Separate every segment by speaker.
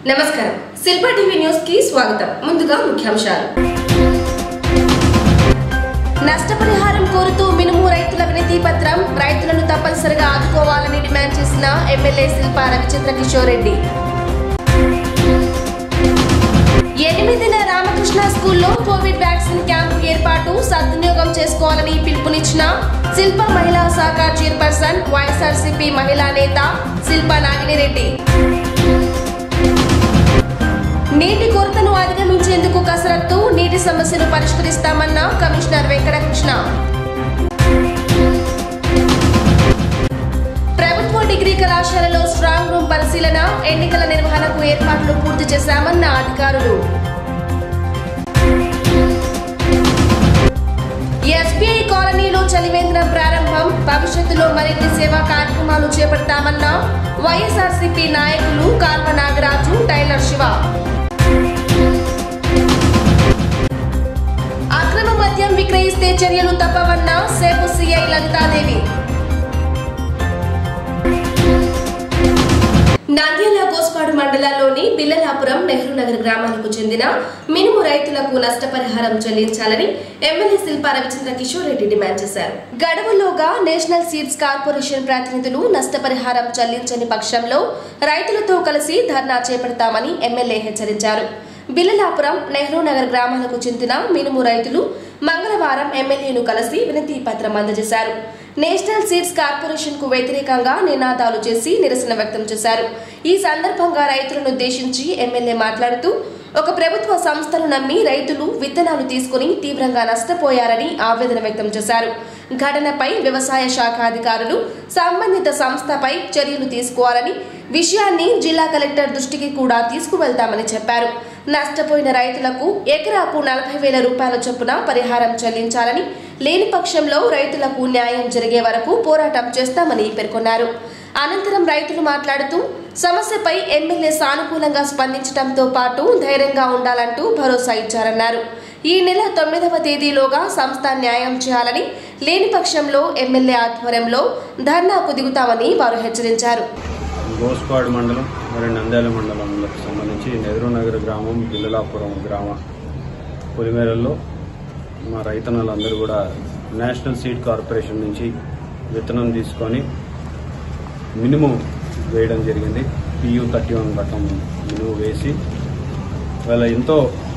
Speaker 1: నమస్కారం శిల్ప TV news కి స్వాగతం ముందుగా ముఖ్యాంశాలు నష్టపరిహారం కోరుతూ మినుము రైతుల వినతి పత్రం రైతులను తప్పనిసరిగా ఆదుకోవాలని డిమాండ్ చేసిన ఎమ్మెల్యే శిల్ప రవిచంద్ర కిషోర్ రెడ్డి ఎనిమిదిన రామకృష్ణ స్కూల్లో కోవిడ్ వ్యాక్సిన్ క్యాంపు ఏర్పాటు సద్వినియోగం చేసుకోవాలని పిలుపునిచ్చిన శిల్ప మహిళా శాఖ చైర్పర్సన్ వైఎస్ఆర్సీపీ మహిళా నేత శిల్ప నాగినిరెడ్డి నీటి కొరతను అధిగమించేందుకు కసరత్తు నీటి సమస్యను పరిష్కరిస్తామన్న కమిషనర్ వెంకటకృష్ణ ప్రభుత్వ డిగ్రీ కళాశాలలో స్ట్రాంగ్ రూమ్ పరిశీలన ఎన్నికల నిర్వహణకు ఏర్పాట్లు పూర్తి చేశామన్న అధికారులు ఎస్బీఐ కాలనీలో చలివేంద్రం ప్రారంభం భవిష్యత్తులో మరిన్ని సేవా కార్యక్రమాలు చేపడతామన్న వైఎస్ఆర్సీపీ నాయకులు కాల్వ నాగరాజు టైలర్ శివ అక్రమ మద్యం విక్రయిస్తే చర్యలు తప్పవన్న సేపు సిఐ లలితాదేవి నంద్యాల కోస్పాడు మండలాల్లోని బిల్లలాపురం నెహ్రూ నగర్ గ్రామాలకు చెందిన మినుము రైతులకు నష్టపరిహారం చెల్లించాలని ఎమ్మెల్యే శిల్ప రవిచంద్ర కిషోర్ రెడ్డి డిమాండ్ చేశారు గడువులోగా నేషనల్ సీడ్స్ కార్పొరేషన్ ప్రతినిధులు నష్టపరిహారం చెల్లించని పక్షంలో రైతులతో కలిసి ధర్నా చేపడతామని ఎమ్మెల్యే హెచ్చరించారు బిల్లలాపురం నెహ్రూ నగర్ గ్రామాలకు చెందిన మినుము రైతులు మంగళవారం ఎమ్మెల్యేను కలిసి వినతి పత్రం అందజేశారు నేషనల్ సీడ్స్ కార్పొరేషన్ కు వ్యతిరేకంగా నినాదాలు చేసి నిరసన వ్యక్తం చేశారు ఈ సందర్భంగా రైతులను ఉద్దేశించి ఎమ్మెల్యే మాట్లాడుతూ ఒక ప్రభుత్వ సంస్థను నమ్మి రైతులు విత్తనాలు తీసుకుని తీవ్రంగా నష్టపోయారని ఆవేదన వ్యక్తం చేశారు ఘటనపై వ్యవసాయ శాఖ అధికారులు సంబంధిత సంస్థపై చర్యలు తీసుకోవాలని విషయాన్ని జిల్లా కలెక్టర్ దృష్టికి కూడా తీసుకువెళ్తామని చెప్పారు నష్టపోయిన రైతులకు ఎకరాకు నలభై వేల రూపాయల చొప్పున పరిహారం చెల్లించాలని లేని పక్షంలో రైతులకు న్యాయం జరిగే వరకు పోరాటం చేస్తామని పేర్కొన్నారు అనంతరం రైతులు మాట్లాడుతూ సమస్యపై ఎమ్మెల్యే సానుకూలంగా స్పందించడంతో పాటు ధైర్యంగా ఉండాలంటూ భరోసా ఇచ్చారన్నారు ఈ నెల తొమ్మిదవ తేదీలోగా సంస్థ న్యాయం చేయాలని లేని పక్షంలో ఎమ్మెల్యే ఆధ్వర్యంలో ధర్నాకు దిగుతామని వారు హెచ్చరించారు
Speaker 2: గోస్పాడ్ మండలం మరియు నంద్యాల మండలంలకు సంబంధించి నెహ్రూ నగర్ గ్రామం బిల్లలాపురం గ్రామ పొలిమేరల్లో మా రైతన్నలందరూ కూడా నేషనల్ సీడ్ కార్పొరేషన్ నుంచి విత్తనం తీసుకొని మినిమం వేయడం జరిగింది పియు థర్టీ వన్ రకం మినుము వేసి వాళ్ళ ఎంతో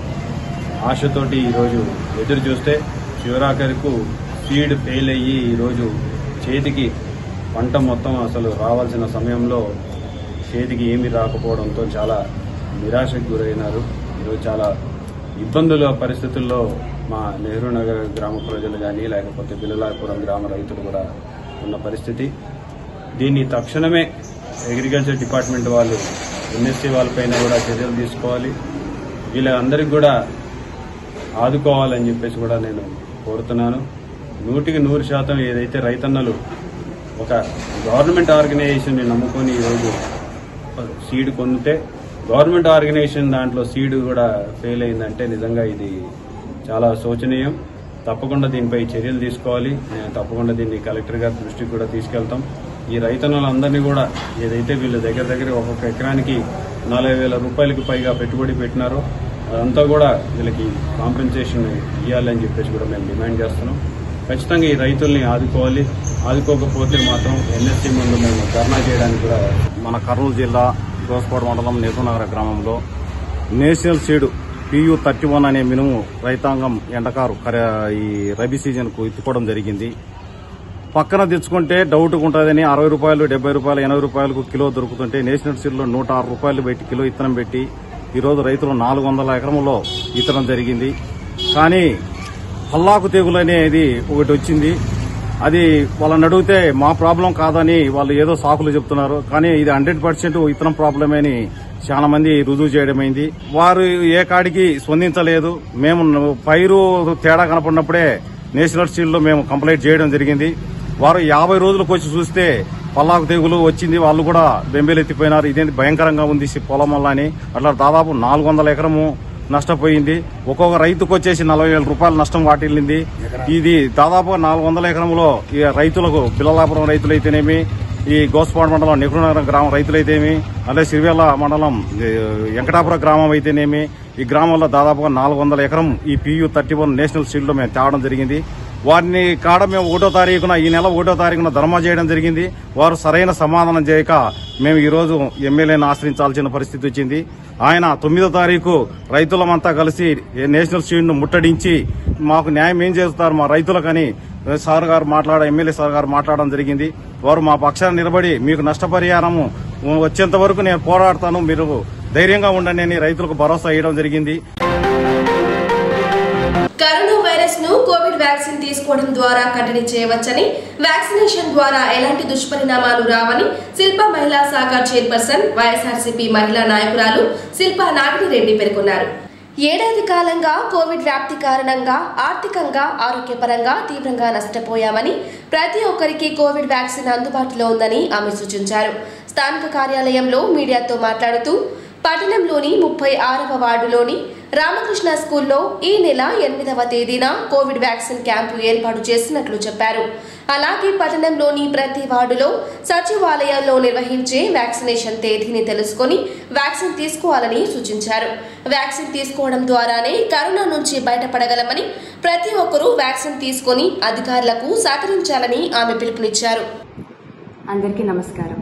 Speaker 2: ఆశతోటి ఈరోజు ఎదురు చూస్తే చివరాఖరికు సీడ్ ఫెయిల్ అయ్యి ఈరోజు చేతికి పంట మొత్తం అసలు రావాల్సిన సమయంలో చేతికి ఏమీ రాకపోవడంతో చాలా నిరాశకు గురైనారు ఈరోజు చాలా ఇబ్బందుల పరిస్థితుల్లో మా నెహ్రూ నగర్ గ్రామ ప్రజలు కానీ లేకపోతే బిల్లలాపురం గ్రామ రైతులు కూడా ఉన్న పరిస్థితి దీన్ని తక్షణమే అగ్రికల్చర్ డిపార్ట్మెంట్ వాళ్ళు ఎన్ఎస్సీ వాళ్ళపైన కూడా చర్యలు తీసుకోవాలి వీళ్ళందరికీ కూడా ఆదుకోవాలని చెప్పేసి కూడా నేను కోరుతున్నాను నూటికి నూరు శాతం ఏదైతే రైతన్నలు ఒక గవర్నమెంట్ ఆర్గనైజేషన్ని నమ్ముకొని ఈరోజు సీడ్ కొనితే గవర్నమెంట్ ఆర్గనైజేషన్ దాంట్లో సీడ్ కూడా ఫెయిల్ అయిందంటే నిజంగా ఇది చాలా శోచనీయం తప్పకుండా దీనిపై చర్యలు తీసుకోవాలి నేను తప్పకుండా దీన్ని కలెక్టర్ గారి దృష్టికి కూడా తీసుకెళ్తాం ఈ రైతన్నులందరినీ కూడా ఏదైతే వీళ్ళ దగ్గర దగ్గర ఒక్కొక్క ఎకరానికి నలభై వేల రూపాయలకి పైగా పెట్టుబడి పెట్టినారో అదంతా కూడా వీళ్ళకి కాంపెన్సేషన్ ఇవ్వాలని చెప్పేసి కూడా మేము డిమాండ్ చేస్తున్నాం ఖచ్చితంగా ఈ రైతుల్ని ఆదుకోవాలి ఆదుకోకపోతే మాత్రం ఎన్ఎస్సీ ముందు మేము ధర్నా చేయడానికి కూడా
Speaker 3: మన కర్నూలు జిల్లా దోసపాడు మండలం నెహ్రూనగర గ్రామంలో national seed PU thirty one అనే మినుము రైతాంగం ఎండకారు కర- ఈ రబీ సీజన్ కు ఎత్తుకోవడం జరిగింది పక్కన తెచ్చుకుంటే డౌట్ ఉంటుందని అరవై రూపాయలు డెబ్బై రూపాయలు ఎనభై రూపాయలకు కిలో దొరుకుతుంటే నేషనల్ సీడ్లో నూట ఆరు రూపాయలు పెట్టి కిలో ఇత్తనం పెట్టి ఈరోజు రైతులు నాలుగు వందల ఎకరంలో ఇత్తనం జరిగింది కానీ పల్లాకు తెగులు అనేది ఒకటి వచ్చింది అది వాళ్ళని అడిగితే మా ప్రాబ్లం కాదని వాళ్ళు ఏదో సాకులు చెప్తున్నారు కానీ ఇది హండ్రెడ్ పర్సెంట్ ఇతరం ప్రాబ్లమే అని చాలా మంది రుజువు చేయడమైంది వారు ఏ కాడికి స్పందించలేదు మేము పైరు తేడా కనపడినప్పుడే నేషనల్ స్టీల్ లో మేము కంప్లైంట్ చేయడం జరిగింది వారు యాభై రోజులకు వచ్చి చూస్తే పల్లాకు తెగులు వచ్చింది వాళ్ళు కూడా బెంబేలెత్తిపోయినారు ఇదేంటి భయంకరంగా ఉంది ఈ పొలం వల్ల అని అట్లా దాదాపు నాలుగు వందల ఎకరము నష్టపోయింది ఒక్కొక్క రైతుకు వచ్చేసి నలభై వేల రూపాయల నష్టం వాటిల్లింది ఇది దాదాపు నాలుగు వందల ఎకరంలో ఈ రైతులకు పిల్లలాపురం రైతులైతేనేమి ఈ గోస్పాడు మండలం నెహ్రూనగరం గ్రామం రైతులైతేమి అలాగే సిరివేల మండలం ఈ, వెంకటాపురం గ్రామం అయితేనేమి ఈ గ్రామంలో దాదాపుగా నాలుగు వందల ఎకరం ఈ PU thirty one national seed లో మేము తేవడం జరిగింది వారిని కాడ మేము ఒకటో తారీఖున ఈ నెల ఒకటో తారీఖున ధర్మా చేయడం జరిగింది వారు సరైన సమాధానం చేయక మేము ఈ రోజు ఎమ్మెల్యేని ఆశ్రయించాల్సిన పరిస్థితి వచ్చింది ఆయన తొమ్మిదో తారీఖు రైతులమంతా కలిసి ఈ నేషనల్ సీడ్ ను ముట్టడించి మాకు న్యాయం ఏం చేస్తారు మా రైతులకని సార్ గారు మాట్లాడ ఎమ్మెల్యే సార్ గారు మాట్లాడడం జరిగింది వారు మా పక్షాన్ని నిలబడి మీకు నష్టపరిహారము వచ్చేంత వరకు నేను పోరాడతాను మీరు ధైర్యంగా ఉండండి అని రైతులకు భరోసా ఇవ్వడం జరిగింది
Speaker 1: కరోనా వైరస్ ను కోవిడ్ వ్యాక్సిన్ తీసుకోవడం ద్వారా కట్టడి చేయవచ్చని వ్యాక్సినేషన్ ద్వారా ఎలాంటి దుష్పరిణామాలు రావని శిల్ప మహిళా శాఖ చైర్పర్సన్ వైఎస్ఆర్సీపీ మహిళా నాయకురాలు శిల్ప నాగిరెడ్డి పేర్కొన్నారు ఏడాది కాలంగా కోవిడ్ వ్యాప్తి కారణంగా ఆర్థికంగా ఆరోగ్యపరంగా తీవ్రంగా నష్టపోయామని ప్రతి ఒక్కరికి కోవిడ్ వ్యాక్సిన్ అందుబాటులో ఉందని ఆమె సూచించారు స్థానిక కార్యాలయంలో మీడియాతో మాట్లాడుతూ పట్టణంలోని ముప్పై ఆరవ వార్డులోని రామకృష్ణ స్కూల్లో ఈ నెల ఎనిమిదవ తేదీన కోవిడ్ వ్యాక్సిన్ క్యాంపు ఏర్పాటు చేసినట్లు చెప్పారు అలాగే పట్టణంలోని ప్రతి వార్డులో సచివాలయాల్లో నిర్వహించే వ్యాక్సినేషన్ తేదీని తెలుసుకొని వ్యాక్సిన్ తీసుకోవాలని సూచించారు వ్యాక్సిన్ తీసుకోవడం ద్వారానే కరోనా నుంచి బయటపడగలమని ప్రతి ఒక్కరూ వ్యాక్సిన్ తీసుకొని అధికారులకు సహకరించాలని ఆమె పిలుపునిచ్చారు
Speaker 4: అందరికీ నమస్కారం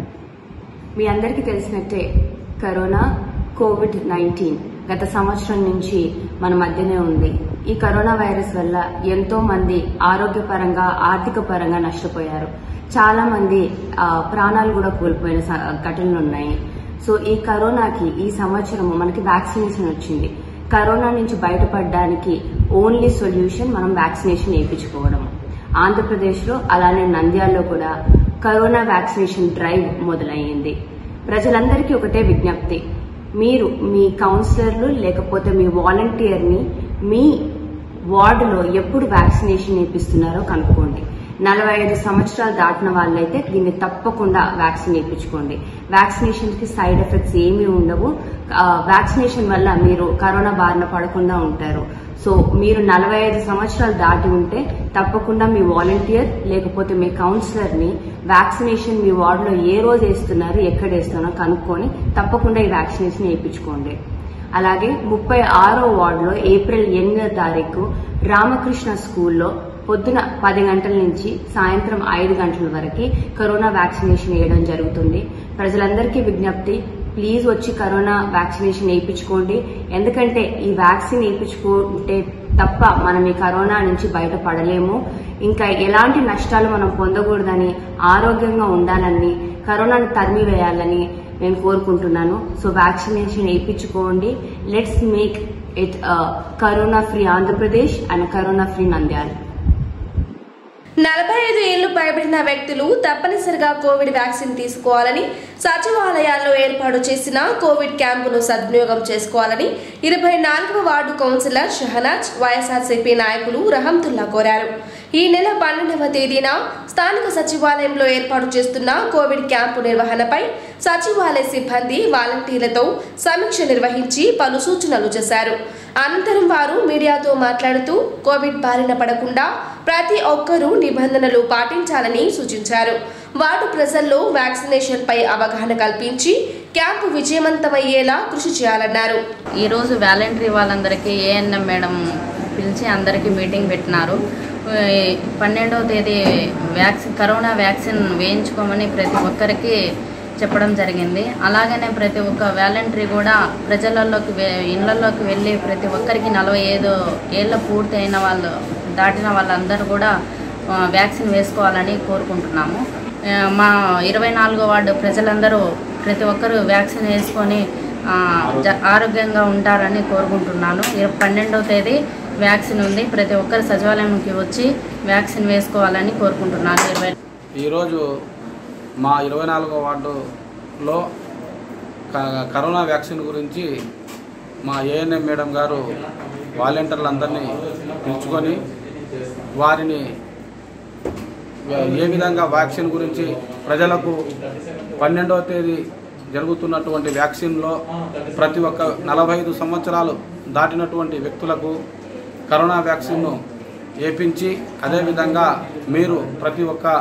Speaker 4: మీ అందరికీ తెలిసినట్టే కరోనా కోవిడ్ నైన్టీన్ గత సంవత్సరం నుంచి మన మధ్యనే ఉంది ఈ కరోనా వైరస్ వల్ల ఎంతో మంది ఆరోగ్యపరంగా ఆర్థిక పరంగా నష్టపోయారు చాలా మంది ఆ, ప్రాణాలు కూడా కోల్పోయిన స- ఘటనలు ఉన్నాయి సో ఈ కరోనాకి ఈ సంవత్సరం మనకి వ్యాక్సినేషన్ వచ్చింది కరోనా నుంచి బయటపడడానికి ఓన్లీ సొల్యూషన్ మనం వ్యాక్సినేషన్ వేయించుకోవడం ఆంధ్రప్రదేశ్లో అలానే నంద్యాలలో కూడా కరోనా వ్యాక్సినేషన్ డ్రైవ్ మొదలయ్యింది ప్రజలందరికీ ఒకటే విజ్ఞప్తి మీరు మీ కౌన్సిలర్లు లేకపోతే మీ వాలంటీర్ని మీ వార్డులో ఎప్పుడు వ్యాక్సినేషన్ వేపిస్తున్నారో కనుక్కోండి నలభై ఐదు సంవత్సరాలు దాటిన వాళ్ళైతే దీన్ని తప్పకుండా వ్యాక్సిన్ వేయించుకోండి వ్యాక్సినేషన్ కి సైడ్ ఎఫెక్ట్స్ ఏమీ ఉండవు ఆ, వ్యాక్సినేషన్ వల్ల మీరు కరోనా బారిన పడకుండా ఉంటారు సో మీరు నలభై ఐదు సంవత్సరాలు దాటి ఉంటే తప్పకుండా మీ వాలంటీర్ లేకపోతే మీ కౌన్సిలర్ ని వ్యాక్సినేషన్ మీ వార్డులో ఏ రోజు వేస్తున్నారు ఎక్కడ వేస్తున్నారో కనుక్కొని తప్పకుండా ఈ వ్యాక్సినేషన్ వేయించుకోండి అలాగే ముప్పై ఆరో వార్డులో ఏప్రిల్ ఎనిమిదో తారీఖు రామకృష్ణ స్కూల్లో పొద్దున పది గంటల నుంచి సాయంత్రం ఐదు గంటల వరకు కరోనా వ్యాక్సినేషన్ వేయడం జరుగుతుంది ప్రజలందరికీ విజ్ఞప్తి ప్లీజ్ వచ్చి కరోనా వ్యాక్సినేషన్ వేయించుకోండి ఎందుకంటే ఈ వ్యాక్సిన్ వేయించుకుంటే తప్ప మనం ఈ కరోనా నుంచి బయటపడలేము ఇంకా ఎలాంటి నష్టాలు మనం పొందకూడదని ఆరోగ్యంగా ఉండాలని కరోనాను తరిమి వేయాలని నేను కోరుకుంటున్నాను సో వ్యాక్సినేషన్ వేయించుకోండి let's make it corona free Andhra Pradesh and corona free Nandyal
Speaker 1: నలభై ఐదు ఏళ్లు పైబడిన వ్యక్తులు తప్పనిసరిగా కోవిడ్ వ్యాక్సిన్ తీసుకోవాలని సచివాలయాల్లో ఏర్పాటు చేసిన కోవిడ్ క్యాంపును సద్వినియోగం చేసుకోవాలని ఇరవై నాలుగవ వార్డు కౌన్సిలర్ షహనాజ్ వైఎస్ఆర్సీపీ నాయకులు రహంతుల్లా కోరారు ఈ నెల పన్నెండవ తేదీన స్థానిక సచివాలయంలో ఏర్పాటు చేస్తున్న కోవిడ్ క్యాంపు నిర్వహణపై సచివాలయ సిబ్బంది వాలంటీర్లతో సమీక్ష నిర్వహించి పలు సూచనలు చేశారు అనంతరం వారు మీడియాతో మాట్లాడుతూ కోవిడ్ బారిన పడకుండా ప్రతి ఒక్కరూ నిబంధనలు పాటించాలని సూచించారు వార్డు ప్రజల్లో వ్యాక్సినేషన్ పై అవగాహన కల్పించి క్యాంపు విజయవంతమయ్యేలా కృషి చేయాలన్నారు
Speaker 5: ఈరోజు వాలంటరీ వాళ్ళందరికీ ఏఎన్ఎం మేడం పిలిచి అందరికీ మీటింగ్ పెట్టినారు ఈ పన్నెండవ తేదీ వ్యాక్సిన్ కరోనా వ్యాక్సిన్ వేయించుకోమని ప్రతి ఒక్కరికి చెప్పడం జరిగింది అలాగనే ప్రతి ఒక్క వాలంటరీ కూడా ప్రజలలోకి వె- ఇళ్లలోకి వెళ్ళి ప్రతి ఒక్కరికి నలభై ఐదు ఏళ్ళ పూర్తి అయిన వాళ్ళు దాటిన వాళ్ళందరూ కూడా ఆ, వ్యాక్సిన్ వేసుకోవాలని కోరుకుంటున్నాము ఆ, మా ఇరవై నాలుగో వార్డు ప్రజలందరూ ప్రతి ఒక్కరూ వ్యాక్సిన్ వేసుకొని ఆ, జ- ఆరోగ్యంగా ఉంటారని కోరుకుంటున్నాను ఇర- పన్నెండవ తేదీ వ్యాక్సిన్ ఉంది ప్రతి ఒక్కరు సచివాలయంకి వచ్చి వ్యాక్సిన్ వేసుకోవాలని కోరుకుంటున్నాను ఇరవై
Speaker 6: ఈరోజు మా ఇరవై నాలుగో వార్డులో క- కరోనా వ్యాక్సిన్ గురించి మా ఏఎన్ఎం మేడం గారు వాలంటీర్లందరినీ పిలుచుకొని వారిని ఏ విధంగా వ్యాక్సిన్ గురించి ప్రజలకు పన్నెండవ తేదీ జరుగుతున్నటువంటి వ్యాక్సిన్లో ప్రతి ఒక్క నలభై ఐదు సంవత్సరాలు దాటినటువంటి వ్యక్తులకు కరోనా వ్యాక్సిన్ను వేపించి అదేవిధంగా మీరు ప్రతి ఒక్క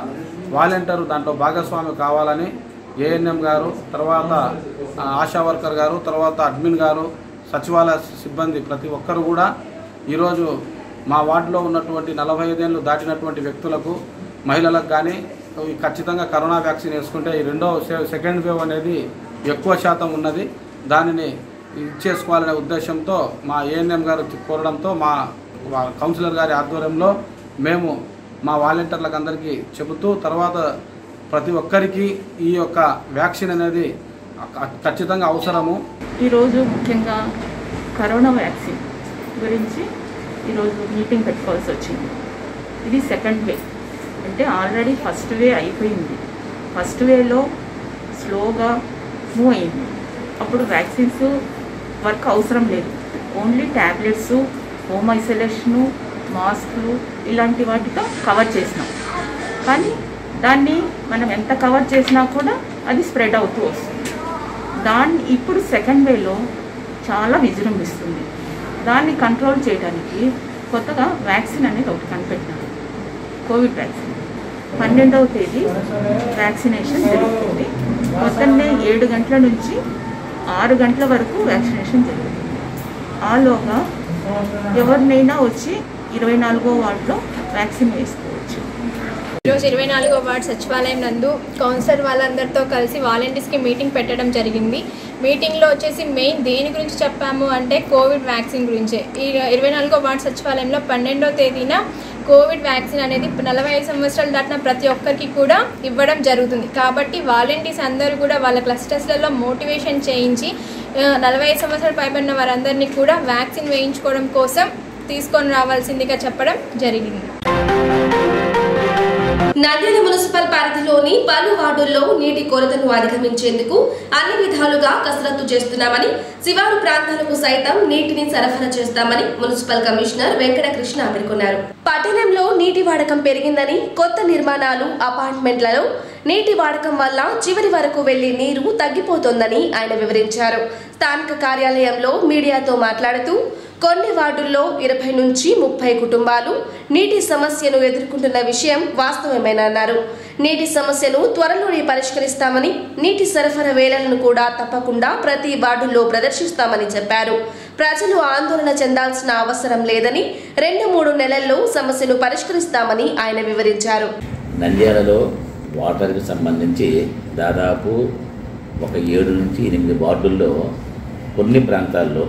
Speaker 6: వాలంటీర్ దాంట్లో భాగస్వామి కావాలని ఏఎన్ఎం గారు తర్వాత ఆ, ఆశా వర్కర్ గారు తర్వాత అడ్మిన్ గారు సచివాలయ సిబ్బంది ప్రతి ఒక్కరు కూడా ఈరోజు మా వార్డులో ఉన్నటువంటి నలభై ఐదేళ్ళు దాటినటువంటి వ్యక్తులకు మహిళలకు కానీ ఈ ఖచ్చితంగా కరోనా వ్యాక్సిన్ వేసుకుంటే ఈ రెండో సె- సెకండ్ వేవ్ అనేది ఎక్కువ శాతం ఉన్నది దానిని ఇచ్చేసుకోవాలనే ఉద్దేశంతో మా ఏఎన్ఎం గారు కోరడంతో మా మా కౌన్సిలర్ గారి ఆధ్వర్యంలో మేము మా వాలంటీర్లకు అందరికీ చెబుతూ తర్వాత ప్రతి ఒక్కరికి ఈ యొక్క వ్యాక్సిన్ అనేది ఖ- ఖచ్చితంగా అవసరము
Speaker 7: ఈరోజు ముఖ్యంగా కరోనా వ్యాక్సిన్ గురించి ఈరోజు మీటింగ్ పెట్టుకోవాల్సి వచ్చింది ఇది సెకండ్ వే అంటే ఆల్రెడీ ఫస్ట్ వే అయిపోయింది ఫస్ట్ వేలో స్లోగా మూవ్ అయింది అప్పుడు వ్యాక్సిన్స్ వర్క్ అవసరం లేదు ఓన్లీ ట్యాబ్లెట్స్ హోమ్ ఐసోలేషను మాస్కులు ఇలాంటి వాటితో కవర్ చేసినాం కానీ దాన్ని మనం ఎంత కవర్ చేసినా కూడా అది స్ప్రెడ్ అవుతూ వస్తుంది దాన్ని ఇప్పుడు సెకండ్ వేలో చాలా విజృంభిస్తుంది దాన్ని కంట్రోల్ చేయడానికి కొత్తగా వ్యాక్సిన్ అనేది ఒకటి కనిపెట్టినారు కోవిడ్ వ్యాక్సిన్ పన్నెండవ తేదీ వ్యాక్సినేషన్ జరుగుతుంది పొద్దున్నే ఏడు గంటల నుంచి ఆరు గంటల వరకు వ్యాక్సినేషన్ జరుగుతుంది ఆలోగా ఎవరినైనా వచ్చి ఇరవై నాలుగో వార్డులో వ్యాక్సిన్ వేసుకోవచ్చు
Speaker 8: ఈరోజు ఇరవై నాలుగో వార్డ్ సచివాలయం నందు కౌన్సిలర్ వాళ్ళందరితో కలిసి వాలంటీర్స్కి మీటింగ్ పెట్టడం జరిగింది మీటింగ్లో వచ్చేసి మెయిన్ దేని గురించి చెప్పాము అంటే కోవిడ్ వ్యాక్సిన్ గురించే ఈ ఇరవై నాలుగో వార్డ్ సచివాలయంలో పన్నెండో తేదీన కోవిడ్ వ్యాక్సిన్ అనేది నలభై ఐదు సంవత్సరాలు దాటిన ప్రతి ఒక్కరికి కూడా ఇవ్వడం జరుగుతుంది కాబట్టి వాలంటీర్స్ అందరూ కూడా వాళ్ళ క్లస్టర్స్లలో మోటివేషన్ చేయించి ఆ, నలభై ఐదు సంవత్సరాలు పైబడిన వారందరినీ కూడా వ్యాక్సిన్ వేయించుకోవడం కోసం తీసుకొని రావాల్సిందిగా చెప్పడం జరిగింది
Speaker 1: నంద్యాల మున్సిపల్ పరిధిలోని పలు వార్డుల్లో నీటి కొరతను అధిగమించేందుకు అన్ని విధాలుగా కసరత్తు చేస్తున్నామని శివారు ప్రాంతాలకు సైతం నీటిని సరఫరా చేస్తామని మున్సిపల్ కమిషనర్ వెంకట కృష్ణ పేర్కొన్నారు పట్టణంలో నీటి వాడకం పెరిగిందని కొత్త నిర్మాణాలు అపార్ట్మెంట్లలో నీటి వాడకం వల్ల చివరి వరకు వెళ్లే నీరు తగ్గిపోతోందని ఆయన వివరించారు స్థానిక కార్యాలయంలో మీడియాతో మాట్లాడుతూ కొన్ని వార్డుల్లో ఇరవై నుంచి ముప్పై కుటుంబాలు నీటి సమస్యను ఎదుర్కొంటున్న విషయం వాస్తవమేనన్నారు నీటి సమస్యను త్వరలోనే పరిష్కరిస్తామని నీటి సరఫరా వేళలను కూడా తప్పకుండా ప్రతి వార్డుల్లో ప్రదర్శిస్తామని చెప్పారు ప్రజలు ఆందోళన చెందాల్సిన అవసరం లేదని రెండు మూడు నెలల్లో సమస్యను పరిష్కరిస్తామని ఆయన వివరించారు
Speaker 9: నంద్యాలలో వాటర్కి సంబంధించి దాదాపు ఒక ఏడు నుంచి ఎనిమిది వార్డుల్లో కొన్ని ప్రాంతాల్లో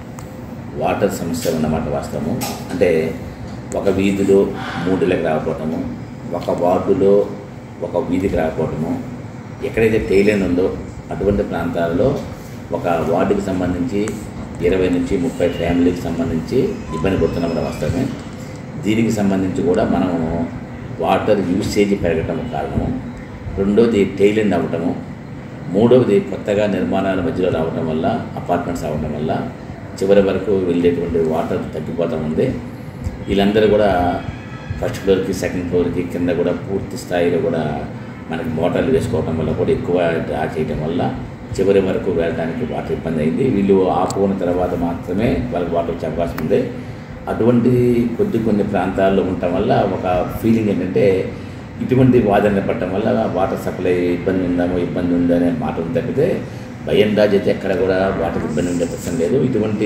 Speaker 9: వాటర్ సమస్య ఉన్నమాట వాస్తవము అంటే ఒక వీధిలో మూడులకు రాకపోవటము ఒక వార్డులో ఒక వీధికి రాకపోవటము ఎక్కడైతే టైలెన్ ఉందో అటువంటి ప్రాంతాల్లో ఒక వార్డుకి సంబంధించి ఇరవై నుంచి ముప్పై ఫ్యామిలీకి సంబంధించి ఇబ్బంది పడుతున్నమాట వాస్తవమే దీనికి సంబంధించి కూడా మనము వాటర్ యూసేజ్ పెరగటం కారణము రెండోది టైలెన్ అవ్వటము మూడవది కొత్తగా నిర్మాణాల మధ్యలో రావటం వల్ల అపార్ట్మెంట్స్ అవ్వటం వల్ల చివరి వరకు వెళ్ళేటువంటి వాటర్ తగ్గిపోతూ ఉంది వీళ్ళందరూ కూడా ఫస్ట్ ఫ్లోర్కి సెకండ్ ఫ్లోర్కి కింద కూడా పూర్తి స్థాయిలో కూడా మనకి మోటార్లు వేసుకోవటం వల్ల కూడా ఎక్కువ డ్రా చేయటం వల్ల చివరి వరకు వెళ్ళడానికి వాటర్ ఇబ్బంది అయింది వీళ్ళు ఆపుకున్న తర్వాత మాత్రమే వాళ్ళకి వాటర్ వచ్చే అవకాశం ఉంది అటువంటి కొద్ది కొన్ని ప్రాంతాల్లో ఉండటం వల్ల ఒక ఫీలింగ్ ఏంటంటే ఇటువంటి వాదన పడటం వల్ల వాటర్ సప్లై ఇబ్బంది ఉందామో ఇబ్బంది ఉందా అనే మాట ఉంది తప్పితే భయం రాజ్ అయితే ఎక్కడ కూడా వాటర్ ఇబ్బంది ఉండే ప్రశ్న లేదు ఇటువంటి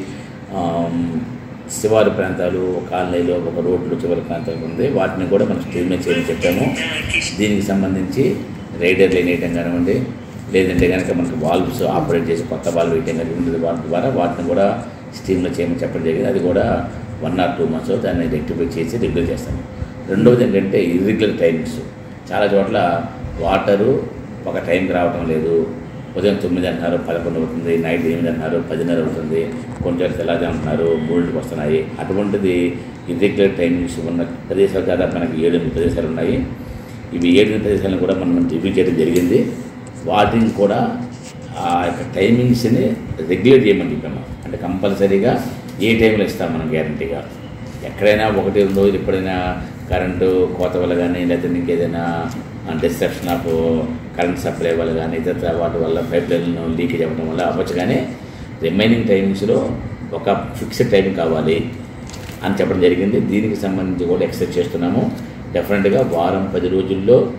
Speaker 9: ఆమ్, శివారు ప్రాంతాలు కాలనీలో ఒక రోడ్లు చివరి ప్రాంతాలు ఉంది వాటిని కూడా మనం స్టేజ్మెంట్ చేయని చెప్పాము దీనికి సంబంధించి రైడర్ వేయటం కానివ్వండి లేదంటే కనుక మనకి వాల్వ్స్ ఆపరేట్ చేసి కొత్త వాల్వ్ వేయటం కానివ్వండి వాటి ద్వారా వాటిని కూడా స్టీమ్లో చేయమని చెప్పడం జరిగింది అది కూడా వన్ ఆర్ టూ మంత్స్ దాన్ని రెక్టిఫై చేసి రెగ్యులర్ చేస్తాము రెండవది ఏంటంటే ఇర్రెగ్యులర్ టైమింగ్స్ చాలా చోట్ల వాటరు ఒక టైంకి రావటం లేదు ఉదయం తొమ్మిది అంటున్నారు పదకొండు అవుతుంది నైట్ ఎనిమిది అంటున్నారు పదిన్నర అవుతుంది కొన్ని చోట్ల తెల్లారి అంటున్నారు మూడింటికి వస్తున్నాయి అటువంటిది ఇర్రెగ్యులర్ టైమింగ్స్ ఉన్న ప్రదేశాలు దాదాపు మనకి ఏడు ఎనిమిది ప్రదేశాలు ఉన్నాయి ఇవి ఏడు ఎనిమిది ప్రదేశాలను కూడా మనం రివ్యూ చేయడం జరిగింది వాటిని కూడా ఆ యొక్క టైమింగ్స్ని రెగ్యులేట్ చేయమని చెప్పాము అంటే కంపల్సరీగా ఏ టైంలో ఇస్తాం మనం గ్యారంటీగా ఎక్కడైనా ఒకటి రెండు రోజులు ఎప్పుడైనా కరెంటు కోత వల్ల కానీ లేకపోతే ఇంకేదైనా డిస్ట్రప్షన్ ఆఫ్ కరెంట్ సప్లై వల్ల కానీ ఇతర వాటి వల్ల పైప్ లైన్ లీకేజ్ అవ్వడం వల్ల అవ్వచ్చు కానీ రిమైనింగ్ టైమింగ్స్లో ఒక ఫిక్స్డ్ టైం కావాలి అని చెప్పడం జరిగింది దీనికి సంబంధించి కూడా ఎక్సెప్ట్ చేస్తున్నాము డెఫినెట్గా వారం పది రోజుల్లో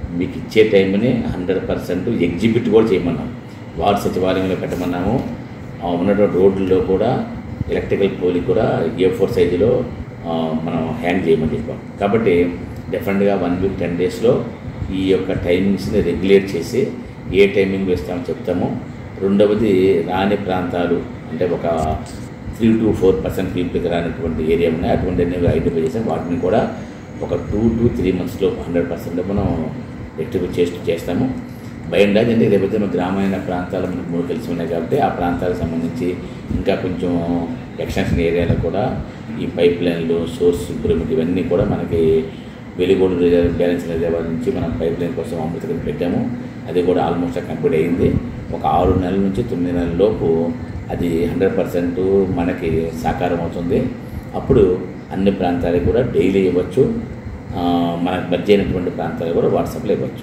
Speaker 9: మీకు ఇచ్చే టైంని హండ్రెడ్ పర్సెంట్ ఎగ్జిబిట్ కూడా చేయమన్నాం వార్డు సచివాలయంలో పెట్టమన్నాము ఆ, ఉన్నటువంటి రోడ్లలో కూడా ఎలక్ట్రికల్ పోలి కూడా ఏ ఫోర్ సైజులో ఆ, మనం హ్యాండ్ చేయమని చెప్పాం కాబట్టి డెఫినెట్గా వన్ వీక్ టెన్ డేస్లో ఈ యొక్క టైమింగ్స్ని రెగ్యులేట్ చేసి ఏ టైమింగ్ వేస్తామో చెప్తాము రెండవది రాని ప్రాంతాలు అంటే ఒక త్రీ టు ఫోర్ పర్సెంట్ పీపుల్కి రానటువంటి ఏరియా ఉన్నాయి అటువంటి అన్ని ఐడెంటిఫై చేసాం వాటిని కూడా ఒక టూ టు త్రీ మంత్స్లో హండ్రెడ్ పర్సెంట్ మనం రెక్టిఫై చేస్తూ చేస్తాము భయం లేదు అంటే రేపొద్దు మన గ్రామీణ ప్రాంతాలు మనకు మూడు కలిసి ఉన్నాయి కాబట్టి ఆ ప్రాంతాలకు సంబంధించి ఇంకా కొంచెం ఎక్స్టెన్షన్ ఏరియాలో కూడా ఈ పైప్ లైన్లు సోర్స్ ఇంప్రూవ్మెంట్ ఇవన్నీ కూడా మనకి వెలుగోడు రిజర్వ్ బ్యాలెన్స్ రిజర్వాయర్ నుంచి మనం పైప్ లైన్ కోసం అమృతం పెట్టాము అది కూడా ఆల్మోస్ట్ కంప్లీట్ అయింది ఒక ఆరు నెలల నుంచి తొమ్మిది నెలల లోపు అది హండ్రెడ్ పర్సెంట్ మనకి సాకారం అవుతుంది అప్పుడు అన్ని ప్రాంతాలకు కూడా డైలీ ఇవ్వచ్చు ఆ, మనకు మధ్య అయినటువంటి ప్రాంతాలు కూడా వాట్సాప్లో ఇవ్వచ్చు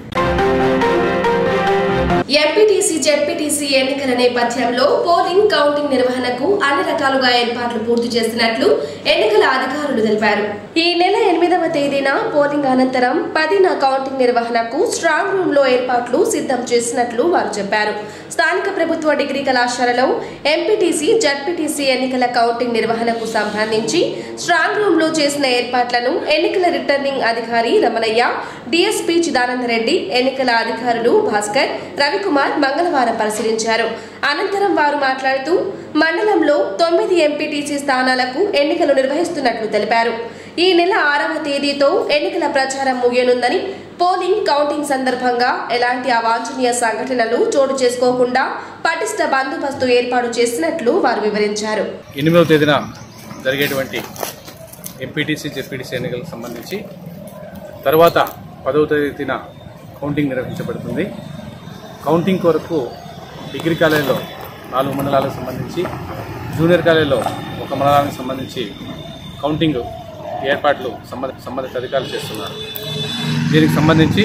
Speaker 1: ఎంపీటీసీ జెడ్పీటీసీ ఎన్నికల నేపథ్యంలో పోలింగ్ కౌంటింగ్ నిర్వహణకు అన్ని రకాలుగా ఏర్పాట్లు పూర్తి చేసినట్లు ఎన్నికల అధికారులు తెలిపారు ఈ నెల ఎనిమిదవ తేదీన పోలింగ్ అనంతరం పదిన కౌంటింగ్ నిర్వహణకు స్ట్రాంగ్ రూమ్ లో ఏర్పాట్లు సిద్ధం చేసినట్లు వారు చెప్పారు స్థానిక ప్రభుత్వ డిగ్రీ కళాశాలలో ఎంపీటీసీ జడ్పీటీసీ ఎన్నికల కౌంటింగ్ నిర్వహణకు సంబంధించి స్ట్రాంగ్ రూమ్ లో చేసిన ఏర్పాట్లను ఎన్నికల రిటర్నింగ్ అధికారి రమణయ్య డిఎస్పీ చిదానంద రెడ్డి ఎన్నికల అధికారులు భాస్కర్ రవికుమార్ మంగళవారం పరిశీలించారు అనంతరం వారు మాట్లాడుతూ మండలంలో తొమ్మిది ఎంపీటీసీ స్థానాలకు ఎన్నికలు నిర్వహిస్తున్నట్లు తెలిపారు ఈ నెల ఆరవ తేదీతో ఎన్నికల ప్రచారం ముగియనుందని పోలింగ్ కౌంటింగ్ సందర్భంగా ఎలాంటి అవాంఛనీయ సంఘటనలు చోటు చేసుకోకుండా పటిష్ట బందోబస్తు ఏర్పాటు చేసినట్లు వారు వివరించారు
Speaker 10: ఎనిమిదవ తేదీన జరిగేటువంటి ఎంపీటీసీ జెడ్పీటీసీ ఎన్నికలకు సంబంధించి తర్వాత పదవ తేదీన కౌంటింగ్ నిర్వహించబడుతుంది కౌంటింగ్ కొరకు డిగ్రీ కాలేజీలో నాలుగు మండలాలకు సంబంధించి జూనియర్ కాలేజీలో ఒక మండలానికి సంబంధించి కౌంటింగ్ ఏర్పాట్లు సంబంధ సంబంధిత అధికారులు చేస్తున్నారు దీనికి సంబంధించి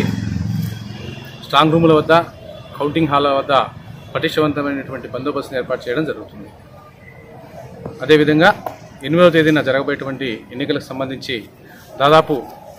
Speaker 10: స్ట్రాంగ్ రూముల వద్ద కౌంటింగ్ హాల్ వద్ద పటిష్టవంతమైనటువంటి బందోబస్తును ఏర్పాటు చేయడం జరుగుతుంది అదేవిధంగా ఎనిమిదవ తేదీన జరగబోయేటువంటి ఎన్నికలకు సంబంధించి దాదాపు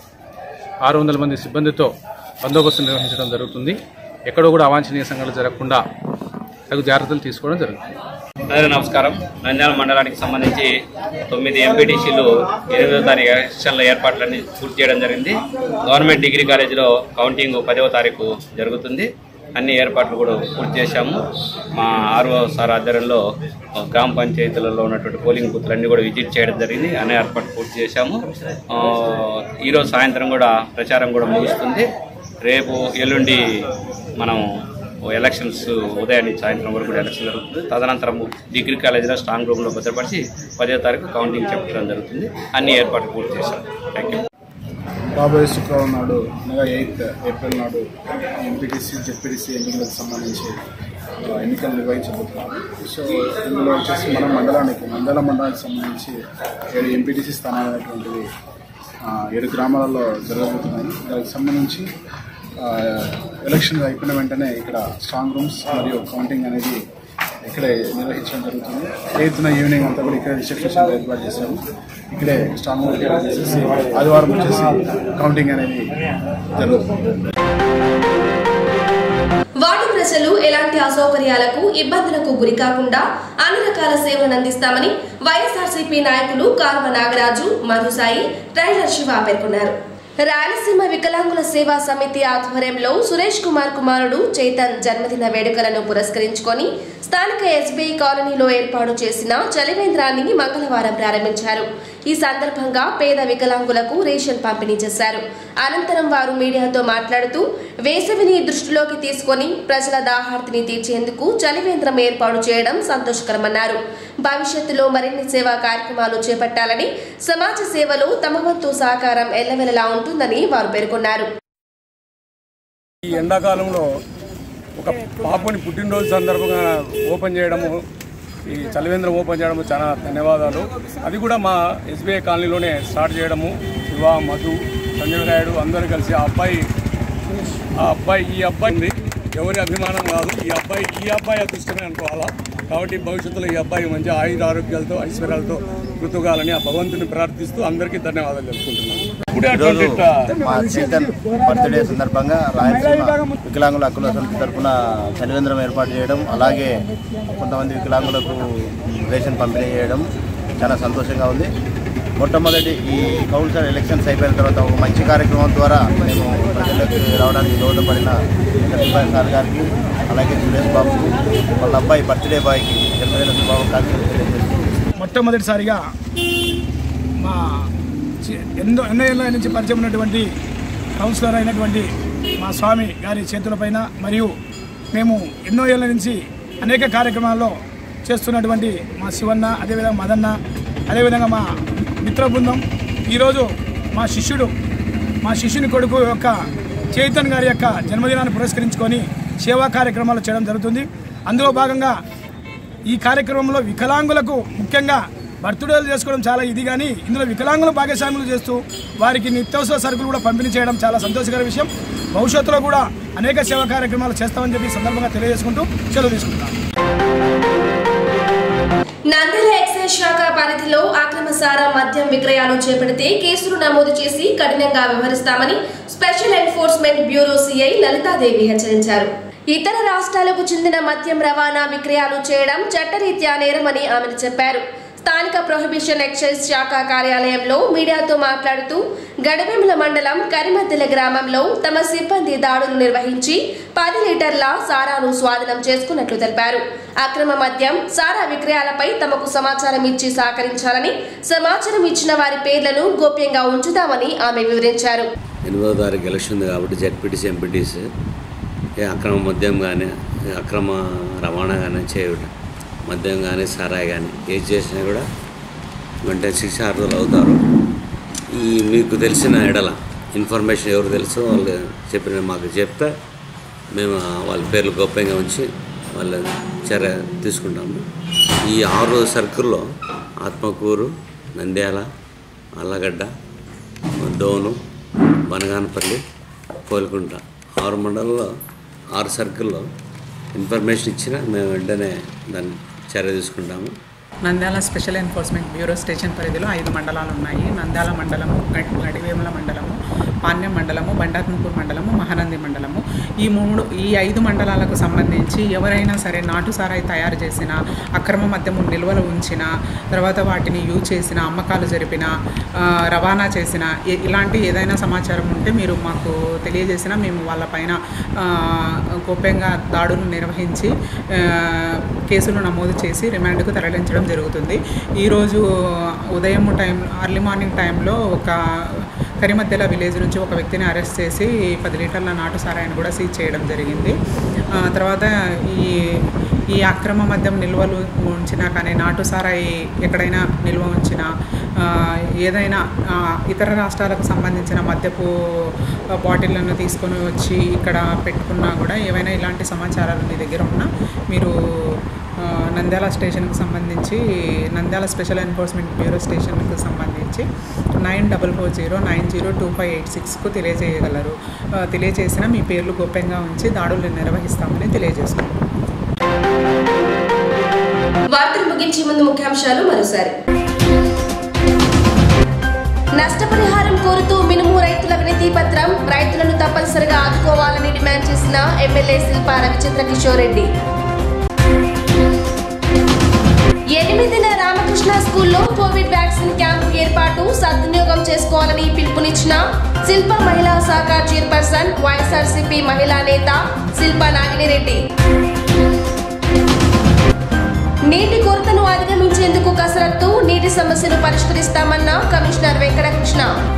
Speaker 10: ఆరు వందల మంది సిబ్బందితో బందోబస్తు నిర్వహించడం జరుగుతుంది ఎక్కడో కూడా అవాంఛనీయ సంఘటనలు జరగకుండా తగు జాగ్రత్తలు తీసుకోవడం జరుగుతుంది
Speaker 11: అందరికీ నమస్కారం నంద్యాల మండలానికి సంబంధించి తొమ్మిది ఎంపీటీసీలు ఎనిమిదో తారీఖు ఎలక్షన్ల ఏర్పాట్లన్నీ పూర్తి చేయడం జరిగింది గవర్నమెంట్ డిగ్రీ కాలేజీలో కౌంటింగ్ పదవ తారీఖు జరుగుతుంది అన్ని ఏర్పాట్లు కూడా పూర్తి చేశాము మా ఆర్ఓ సార్ ఆధ్వర్యంలో గ్రామ పంచాయతీలలో ఉన్నటువంటి పోలింగ్ బూత్లన్నీ కూడా విజిట్ చేయడం జరిగింది అన్ని ఏర్పాట్లు పూర్తి చేశాము ఆ, ఈరోజు సాయంత్రం కూడా ప్రచారం కూడా ముగుస్తుంది రేపు ఎల్లుండి మనం ఎలక్షన్స్ ఉదయం నుంచి సాయంత్రం వరకు కూడా ఎలక్షన్ జరుగుతుంది తదనంతరం డిగ్రీ కాలేజీలో స్ట్రాంగ్ రూమ్లో భద్రపరిచి పదో తారీఖు కౌంటింగ్ చెప్పడం జరుగుతుంది అన్ని ఏర్పాట్లు పూర్తి చేశాం థ్యాంక్ యూ
Speaker 12: రాబోయే శుక్రవారం నాడు అనగా ఎయిత్ ఏప్రిల్ నాడు ఎంపీటీసీ జెడ్పీటీసీ ఎన్నికలకు సంబంధించి ఆ, ఎన్నికలు నిర్వహించబోతున్నాము సో ఇందులో వచ్చేసి మన మండలానికి మండల మండలానికి సంబంధించి ఏడు ఎంపీటీసీ స్థానాలు అనేటువంటివి ఆ, ఏడు గ్రామాలలో జరగబోతున్నాయి దానికి సంబంధించి ఆ, ఎలక్షన్ అయిపోయిన వెంటనే ఇక్కడ స్ట్రాంగ్ రూమ్స్ మరియు కౌంటింగ్ అనేది ఇక్కడే నిర్వహించడం జరుగుతుంది ఎయిత్న ఈవినింగ్ అంతా కూడా ఇక్కడ రిసెప్షన్ ఏర్పాటు చేశాము ఇక్కడే స్ట్రాంగ్ రూమ్ ఏర్పాటు చేసేసి ఆదివారం వచ్చేసి కౌంటింగ్ అనేది జరుగుతుంది
Speaker 1: వార్డు ప్రజలు ఎలాంటి అసౌకర్యాలకు ఇబ్బందులకు గురి కాకుండా అన్ని రకాల సేవలను అందిస్తామని వైఎస్ఆర్సీపీ నాయకులు కాల్వ నాగరాజు మధుసాయి ట్రైలర్ శివ పేర్కొన్నారు రాయలసీమ వికలాంగుల సేవా సమితి ఆధ్వర్యంలో సురేష్ కుమార్ కుమారుడు చేతన్ జన్మదిన వేడుకలను పురస్కరించుకొని స్థానిక ఎస్బీఐ కాలనీలో ఏర్పాటు చేసిన చలివేంద్రాన్ని మంగళవారం ప్రారంభించారు ఈ సందర్భంగా పేద వికలాంగులకు రేషన్ పంపిణీ చేశారు అనంతరం వారు మీడియాతో మాట్లాడుతూ వేసవిని దృష్టిలోకి తీసుకొని ప్రజల దాహార్తిని తీర్చేందుకు చలివేంద్రం ఏర్పాటు చేయడం సంతోషకరమన్నారు భవిష్యత్తులో మరిన్ని సేవా కార్యక్రమాలు చేపట్టాలని సమాజ సేవలో తమ వంతు సహకారం ఎల్లవెల్లలా ఉంటుందని వారు పేర్కొన్నారు
Speaker 13: ఈ ఎండాకాలంలో ఒక పాపని పుట్టినరోజు సందర్భంగా ఓపెన్ చేయడము ఈ చలివేంద్రం ఓపెన్ చేయడము చాలా ధన్యవాదాలు అది కూడా మా ఎస్బీఐ కాలనీలోనే స్టార్ట్ చేయడము శివ మధు సంజయ్ నాయుడు అందరూ కలిసి ఆ అబ్బాయి ఆ అబ్బాయి ఈ అబ్బాయి ఉంది ఎవరి అభిమానం కాదు ఈ అబ్బాయి ఈ అబ్బాయి అదృష్టమే అనుకోవాలా కాబట్టి భవిష్యత్తులో ఈ అబ్బాయి మంచి ఆయుధ ఆరోగ్యాలతో ఐశ్వర్యాలతో కృతగాలని ఆ భగవంతుని ప్రార్థిస్తూ అందరికీ ధన్యవాదాలు తెలుపుకుంటున్నాను ఇప్పుడే
Speaker 14: ఈరోజు
Speaker 13: అటువంటి
Speaker 14: మా చేతన్ బర్త్డే సందర్భంగా రాయలసీమ వికలాంగుల హక్కుల సమితి తరఫున చలివేంద్రం ఏర్పాటు చేయడం అలాగే కొంతమంది వికలాంగులకు రేషన్ పంపిణీ చేయడం చాలా సంతోషంగా ఉంది మొట్టమొదటి ఈ కౌన్సిలర్ ఎలక్షన్స్ అయిపోయిన తర్వాత ఒక మంచి కార్యక్రమం ద్వారా మేము ప్రజలకు రావడానికి దోహదపడిన వెంకటేశ్వర సార్ గారికి అలాగే సురేష్ బాబుకు వాళ్ళ అబ్బాయి బర్త్డే బాయ్కి జన్మదిన శుభాకాంక్షలు తెలియజేస్తున్నాను
Speaker 15: మొట్టమొదటిసారిగా మా చి- ఎన్నో ఎన్నో ఏళ్ళ నుంచి పరిచయం ఉన్నటువంటి కౌన్సిలర్ అయినటువంటి మా స్వామి గారి చేతులపైన మరియు మేము ఎన్నో ఏళ్ళ నుంచి అనేక కార్యక్రమాల్లో చేస్తున్నటువంటి మా శివన్న అదేవిధంగా మదన్న అదేవిధంగా మా మిత్ర బృందం ఈరోజు మా శిష్యుడు మా శిష్యుని కొడుకు యొక్క చైతన్ గారి యొక్క జన్మదినాన్ని పురస్కరించుకొని సేవా కార్యక్రమాలు చేయడం జరుగుతుంది అందులో భాగంగా ఈ కార్యక్రమంలో వికలాంగులకు ముఖ్యంగా బర్త్డేలు చేసుకోవడం చాలా ఇది కానీ ఇందులో వికలాంగులు భాగస్వాములు చేస్తూ వారికి నిత్యావసర సరుకులు కూడా పంపిణీ చేయడం చాలా సంతోషకర విషయం భవిష్యత్తులో కూడా అనేక సేవా కార్యక్రమాలు చేస్తామని చెప్పి ఈ సందర్భంగా తెలియజేసుకుంటూ సెలవు తీసుకుంటాం
Speaker 1: నంద్యాల ఎక్సైజ్ శాఖ పరిధిలో అక్రమ సారా మద్యం విక్రయాలు చేపడితే కేసులు నమోదు చేసి కఠినంగా వ్యవహరిస్తామని special enforcement bureau CI Lalithadevi హెచ్చరించారు ఇతర రాష్ట్రాలకు చెందిన మద్యం రవాణా విక్రయాలు చేయడం చట్టరీత్యా నేరమని ఆమెను చెప్పారు స్థానిక ప్రొహిబిషన్ ఎక్సైజ్ శాఖ కార్యాలయంలో మీడియాతో మాట్లాడుతూ గడవెముల మండలం కరిమద్దెల గ్రామంలో తమ సిబ్బంది దాడులు నిర్వహించి పది లీటర్ల సారాను స్వాధీనం చేసుకున్నట్లు తెలిపారు అక్రమ మద్యం సారా విక్రయాలపై తమకు సమాచారం ఇచ్చి సహకరించాలని సమాచారం ఇచ్చిన వారి పేర్లను గోప్యంగా ఉంచుతామని ఆమె వివరించారు
Speaker 16: ఎనిమిదో తారీఖు ఎలక్షన్ ఉంది కాబట్టి జెడ్పీటీసీ ఎంపీటీసీ ఏ అక్రమ మద్యం కానీ అక్రమ రవాణా కానీ చేయడం మద్యం కానీ సరాయి కానీ ఏది చేసినా కూడా వెంటనే శిక్ష అర్హులు అవుతారు ఈ మీకు తెలిసిన ఎడల ఇన్ఫర్మేషన్ ఎవరు తెలుసో వాళ్ళు చెప్పిన మాకు చెప్తే మేము వాళ్ళ పేర్లు గోప్యంగా ఉంచి వాళ్ళ చర్య తీసుకుంటాము ఈ ఆరు సర్కిల్లో ఆత్మకూరు నంద్యాల అల్లగడ్డ దోను బనగానపల్లి కోలుకుంట ఆరు మండలంలో ఆరు సర్కిల్లో ఇన్ఫర్మేషన్ ఇచ్చినా మేము వెంటనే దాన్ని చర్య తీసుకుంటాము
Speaker 17: Nandyal special enforcement bureau station పరిధిలో ఐదు మండలాలు ఉన్నాయి నంద్యాల మండలము గడి- గడివేముల మండలము పాణ్యం మండలము బండాత్మపూర్ మండలము మహానంది మండలము ఈ మూడు ఈ ఐదు మండలాలకు సంబంధించి ఎవరైనా సరే నాటు సారాయి తయారు చేసిన అక్రమ మద్యము నిల్వలు ఉంచిన తర్వాత వాటిని యూజ్ చేసిన అమ్మకాలు జరిపిన ఆ, రవాణా చేసిన ఇ- ఇలాంటి ఏదైనా సమాచారం ఉంటే మీరు మాకు తెలియజేసినా మేము వాళ్ళపైన ఆ, గోప్యంగా దాడులు నిర్వహించి ఆ, కేసులు నమోదు చేసి రిమాండ్కు తరలించడం జరుగుతుంది ఈరోజు ఉదయం టైం అర్లీ మార్నింగ్ టైంలో ఒక కరిమద్దెల విలేజ్ నుంచి ఒక వ్యక్తిని అరెస్ట్ చేసి పది లీటర్ల నాటు సారాయిని కూడా సీజ్ చేయడం జరిగింది ఆ, తర్వాత ఈ ఈ అక్రమ మద్యం నిల్వలు ఉంచినా కానీ నాటు సారాయి ఎక్కడైనా నిల్వ ఉంచినా ఆ, ఏదైనా ఆ, ఇతర రాష్ట్రాలకు సంబంధించిన మద్యపు బాటిళ్లను తీసుకొని వచ్చి ఇక్కడ పెట్టుకున్నా కూడా ఏవైనా ఇలాంటి సమాచారాలు మీ దగ్గర ఉన్నా మీరు ఆ, నంద్యాల స్టేషన్కి సంబంధించి నంద్యాల స్పెషల్ ఎన్ఫోర్స్మెంట్ బ్యూరో స్టేషన్కి సంబంధించి nine double four zero nine zero two five eight సిక్స్కు తెలియజేయగలరు ఆ, తెలియజేసిన మీ పేర్లు గోప్యంగా ఉంచి దాడులు నిర్వహిస్తామని తెలియజేస్తున్నాం
Speaker 1: వార్తలు ముగించే ముందు ముఖ్యాంశాలు మరోసారి నష్టపరిహారం కోరుతూ మినుము రైతుల వినతి పత్రం రైతులను తప్పనిసరిగా ఆదుకోవాలని డిమాండ్ చేసిన ఎమ్మెల్యే శిల్పా రవిచంద్ర కిషోర్ రెడ్డి ఎనిమిదిన రామకృష్ణ స్కూల్లో కోవిడ్ వ్యాక్సిన్ క్యాంపు ఏర్పాటు సద్వినియోగం చేసుకోవాలని పిలుపునిచ్చిన శిల్ప మహిళా శాఖ చైర్పర్సన్ వైఎస్ఆర్సీపీ మహిళా నేత శిల్ప నాగినిరెడ్డి నీటి కొరతను అధిగమించేందుకు కసరత్తు నీటి సమస్యను పరిష్కరిస్తామన్న కమిషనర్ వెంకటకృష్ణ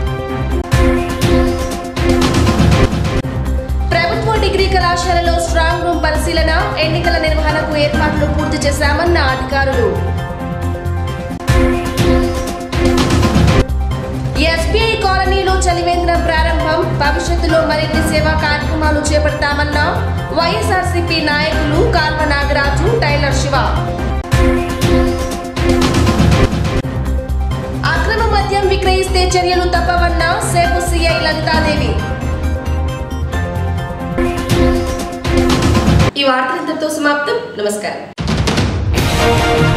Speaker 1: ప్రభుత్వ డిగ్రీ కళాశాలలో స్ట్రాంగ్ రూమ్ పరిశీలన ఎన్నికల నిర్వహణకు ఏర్పాట్లు పూర్తి చేశామన్న అధికారులు ఎస్బీఐ కాలనీలో చలివేంద్రం ప్రారంభం భవిష్యత్తులో మరిన్ని సేవా కార్యక్రమాలు చేపడతామన్న వైఎస్ఆర్సీపీ నాయకులు కాల్వ నాగరాజు టైలర్ శివ అక్రమ మద్యం విక్రయిస్తే చర్యలు తప్పవన్న సేపు సిఐ లలితాదేవి ఈ వార్తలంతటితో సమాప్తం నమస్కారం